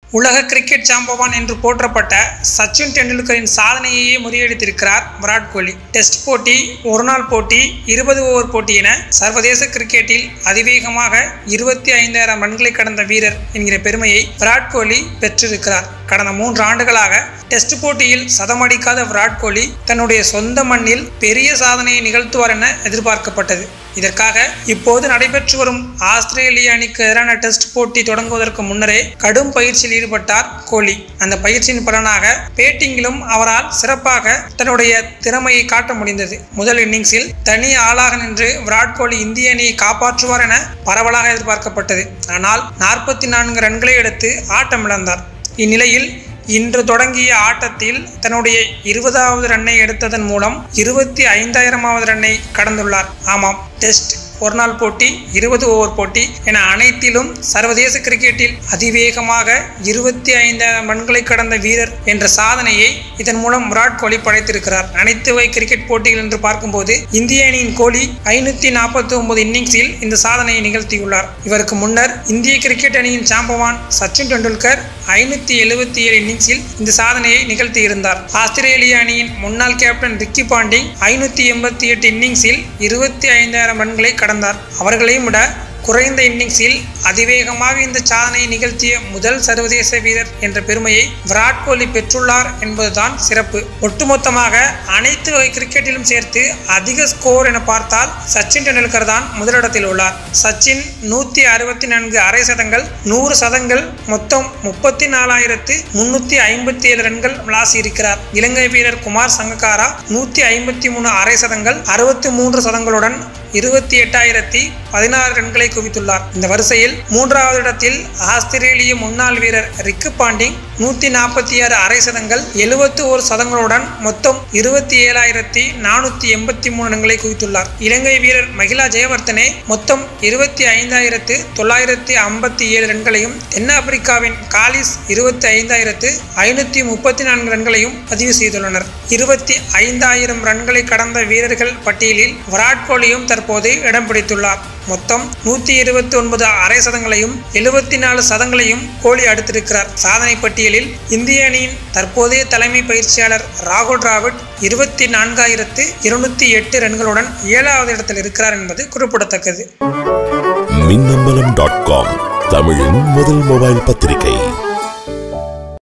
உலக கிரிக்கெட் சாம்பவான் என்று போற்றப்பட்ட சச்சின் டெண்டுல்கரின் சாதனையையே முறியடித்திருக்கிறார் விராட் கோலி டெஸ்ட் போட்டி ஒருநாள் போட்டி இருபது ஓவர் போட்டி என சர்வதேச கிரிக்கெட்டில் அதிவேகமாக இருபத்தி ஐந்தாயிரம் ரன்களை கடந்த வீரர் என்கிற பெருமையை விராட் கோலி பெற்றிருக்கிறார் கடந்த மூன்று ஆண்டுகளாக டெஸ்ட் போட்டியில் சதமடிக்காத விராட் கோலி தன்னுடைய சொந்த மண்ணில் பெரிய சாதனையை நிகழ்த்துவார் என எதிர்பார்க்கப்பட்டது இதற்காக இப்போது நடைபெற்று வரும் ஆஸ்திரேலிய அணிக்கு எதிரான டெஸ்ட் போட்டி தொடங்குவதற்கு முன்னரே கடும் பயிற்சியில் ஈடுபட்டார் கோலி அந்த பயிற்சியின் பலனாக பேட்டிங்கிலும் அவரால் சிறப்பாக தன்னுடைய திறமையை காட்ட முடிந்தது முதல் இன்னிங்ஸில் தனி ஆளாக நின்று விராட் கோலி இந்திய அணியை காப்பாற்றுவார் என பரவலாக எதிர்பார்க்கப்பட்டது ஆனால் நாற்பத்தி நான்கு ரன்களை எடுத்து ஆட்டமிழந்தார் இந்நிலையில் இன்று தொடங்கிய ஆட்டத்தில் தன்னுடைய இருபதாவது ரன்னை எடுத்ததன் மூலம் இருபத்தி ஐந்தாயிரமாவது ரன்னை கடந்துள்ளார் ஆமாம் டெஸ்ட் ஒருநாள் போட்டி இருபது ஓவர் போட்டி என அனைத்திலும் சர்வதேச கிரிக்கெட்டில் அதிவேகமாக இருபத்தி ஐந்தாயிரம் ரன்களை கடந்த வீரர் என்ற சாதனையை இதன் மூலம் விராட் கோலி படைத்திருக்கிறார் அனைத்து வகை கிரிக்கெட் போட்டிகள் என்று பார்க்கும்போது இந்திய அணியின் கோலி ஐநூத்தி நாற்பத்தி ஒன்பது இன்னிங்ஸில் இந்த சாதனையை நிகழ்த்தியுள்ளார் இவருக்கு முன்னர் இந்திய கிரிக்கெட் அணியின் சாம்பவான் சச்சின் டெண்டுல்கர் ஐநூத்தி எழுபத்தி ஏழு இன்னிங்ஸில் இந்த சாதனையை நிகழ்த்தியிருந்தார் ஆஸ்திரேலிய அணியின் முன்னாள் கேப்டன் ரிக்கி பாண்டிங் ஐநூத்தி எண்பத்தி எட்டு இன்னிங்ஸில் இருபத்தி ஐந்தாயிரம் ரன்களை கடந்தார் அவர்களையும் விட குறைந்த இன்னிங்ஸில் அதிவேகமாக இந்த சாதனையை நிகழ்த்திய முதல் சர்வதேச வீரர் என்ற பெருமையை விராட் கோலி பெற்றுள்ளார் என்பதுதான் சிறப்பு ஒட்டுமொத்தமாக அனைத்து வகை கிரிக்கெட்டிலும் சேர்த்து அதிக ஸ்கோர் என பார்த்தால் சச்சின் டெண்டுல்கர் தான் முதலிடத்தில் உள்ளார் சச்சின் நூத்தி அறுபத்தி நான்கு அரை சதங்கள் நூறு சதங்கள் மொத்தம் முப்பத்தி நாலாயிரத்து முன்னூத்தி ஐம்பத்தி ஏழு ரன்கள் விளாசி இருக்கிறார் இலங்கை வீரர் குமார் சங்கக்காரா நூத்தி ஐம்பத்தி மூணு அரை சதங்கள் அறுபத்தி மூன்று சதங்களுடன் இருபத்தி எட்டாயிரத்தி பதினாறு ரன்களை குவித்துள்ளார் இந்த வரிசையில் மூன்றாவது இடத்தில் ஆஸ்திரேலிய முன்னாள் வீரர் ரிக்கு பாண்டிங் நூத்தி நாற்பத்தி ஆறு அரை சதங்கள் எழுபத்தி ஒரு சதங்களுடன் மொத்தம் இருபத்தி ஏழாயிரத்தி நானூத்தி எண்பத்தி மூணு ரன்களை குவித்துள்ளார் இலங்கை வீரர் மகிழா ஜெயவர்தனே மொத்தம் இருபத்தி ஐந்தாயிரத்து தொள்ளாயிரத்தி ஐம்பத்தி ஏழு ரன்களையும் தென்னாப்பிரிக்காவின் காலிஸ் இருபத்தி ஐந்தாயிரத்து ஐநூத்தி முப்பத்தி நான்கு ரன்களையும் பதிவு செய்துள்ளனர் இருபத்தி ஐந்தாயிரம் ரன்களை கடந்த வீரர்கள் பட்டியலில் விராட் கோலியும் தற்போது இடம் பிடித்துள்ளார் மொத்தம் நூத்தி இருபத்தி ஒன்பது அரை சதங்களையும் எழுபத்தி நாலு சதங்களையும் கோலி அடுத்திருக்கிறார் சாதனை பட்டியலில் இந்திய அணியின் தற்போதைய தலைமை பயிற்சியாளர் ராகுல் டிராவிட் இருபத்தி நான்காயிரத்து இருநூத்தி எட்டு ரன்களுடன் ஏழாவது இடத்தில் இருக்கிறார் என்பது குறிப்பிடத்தக்கது மின்னம்பலம் டாட் காம் தமிழின் முதல் மொபைல் பத்திரிகை